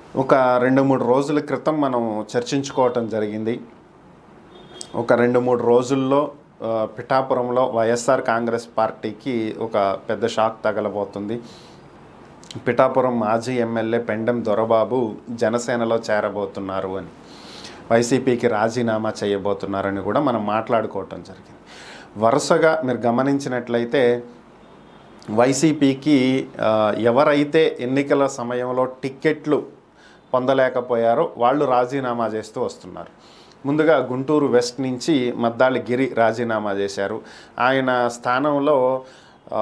ఒక రెండు మూడు రోజుల క్రితం మనం చర్చించుకోవటం జరిగింది ఒక రెండు మూడు రోజుల్లో ఆ, పిఠాపురంలో వైఎస్ఆర్ కాంగ్రెస్ పార్టీకి ఒక పెద్ద షాక్ తగలబోతుంది పిఠాపురం మాజీ ఎమ్మెల్యే పెండెం దొరబాబు జనసేనలో చేరబోతున్నారు అని వైసీపీకి రాజీనామా చేయబోతున్నారని కూడా మనం మాట్లాడుకోవటం జరిగింది వరుసగా మీరు గమనించినట్లయితే వైసీపీకి ఆ, ఎవరైతే ఎన్నికల సమయంలో టిక్కెట్లు పొందలేకపోయారో వాళ్ళు రాజీనామా చేస్తూ వస్తున్నారు ముందుగా గుంటూరు వెస్ట్ నుంచి మద్దాలి గిరి రాజీనామా చేశారు ఆయన స్థానంలో ఆ,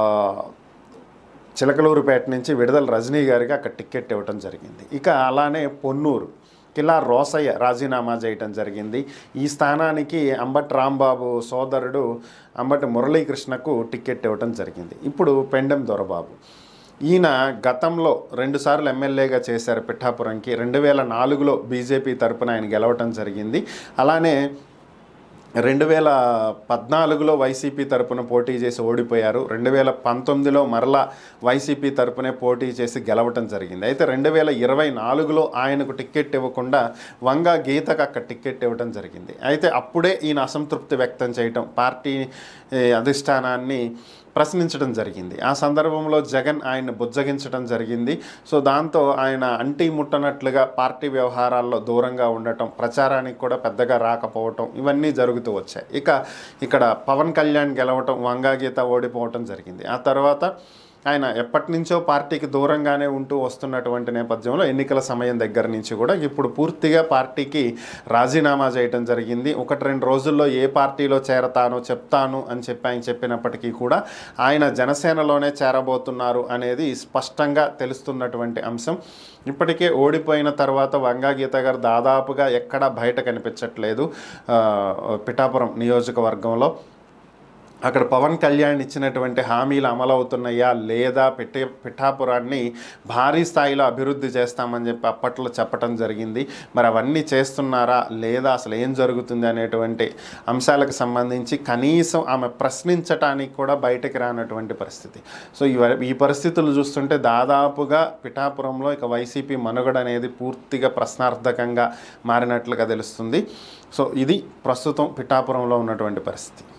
చిలకలూరుపేట నుంచి విడుదల రజనీ గారికి అక్కడ టికెట్ ఇవ్వటం జరిగింది ఇక అలానే పొన్నూరు కిలా రోసయ్య రాజీనామా చేయటం జరిగింది ఈ స్థానానికి అంబటి రాంబాబు సోదరుడు అంబటి మురళీకృష్ణకు టికెట్ ఇవ్వటం జరిగింది ఇప్పుడు పెండెం దొరబాబు ఈయన గతంలో రెండుసార్లు ఎమ్మెల్యేగా చేశారు పిఠాపురంకి రెండు వేల నాలుగులో బీజేపీ తరపున ఆయన గెలవటం జరిగింది అలానే రెండు వేల పద్నాలుగులో వైసీపీ తరపున పోటీ చేసి ఓడిపోయారు రెండు వేల పంతొమ్మిదిలో మరలా వైసీపీ తరపునే పోటీ చేసి గెలవటం జరిగింది అయితే రెండు వేల ఇరవై నాలుగులో ఆయనకు టికెట్ ఇవ్వకుండా వంగా గీతకు అక్కడ టికెట్ ఇవ్వడం జరిగింది అయితే అప్పుడే ఈయన అసంతృప్తి వ్యక్తం చేయటం పార్టీ ఏ, అధిష్టానాన్ని ప్రశ్నించడం జరిగింది ఆ సందర్భంలో జగన్ ఆయన బుజ్జగించడం జరిగింది సో దాంతో ఆయన అంటీ ముట్టనట్లుగా పార్టీ వ్యవహారాల్లో దూరంగా ఉండటం ప్రచారానికి కూడా పెద్దగా రాకపోవటం ఇవన్నీ జరుగుతూ వచ్చాయి ఇక ఇక్కడ పవన్ కళ్యాణ్ గెలవటం వంగాగీత ఓడిపోవటం జరిగింది ఆ తర్వాత ఆయన ఎప్పటి నుంచో పార్టీకి దూరంగానే ఉంటూ వస్తున్నటువంటి నేపథ్యంలో ఎన్నికల సమయం దగ్గర నుంచి కూడా ఇప్పుడు పూర్తిగా పార్టీకి రాజీనామా చేయటం జరిగింది ఒకటి రెండు రోజుల్లో ఏ పార్టీలో చేరతానో చెప్తాను అని చెప్పి ఆయన చెప్పినప్పటికీ కూడా ఆయన జనసేనలోనే చేరబోతున్నారు అనేది స్పష్టంగా తెలుస్తున్నటువంటి అంశం ఇప్పటికే ఓడిపోయిన తర్వాత వంగాగీత గారు దాదాపుగా ఎక్కడా బయట కనిపించట్లేదు ఆ, పిఠాపురం నియోజకవర్గంలో అక్కడ పవన్ కళ్యాణ్ ఇచ్చినటువంటి హామీలు అమలవుతున్నాయా లేదా పిఠ పిఠాపురాన్ని భారీ స్థాయిలో అభివృద్ధి చేస్తామని చెప్పి అప్పట్లో చెప్పటం జరిగింది మరి అవన్నీ చేస్తున్నారా లేదా అసలు ఏం జరుగుతుంది అనేటువంటి అంశాలకు సంబంధించి కనీసం ఆమె ప్రశ్నించటానికి కూడా బయటకు రానటువంటి పరిస్థితి సో ఇవ ఈ పరిస్థితులు చూస్తుంటే దాదాపుగా పిఠాపురంలో ఇక వైసీపీ మనుగడ అనేది పూర్తిగా ప్రశ్నార్థకంగా మారినట్లుగా తెలుస్తుంది సో ఇది ప్రస్తుతం పిఠాపురంలో ఉన్నటువంటి పరిస్థితి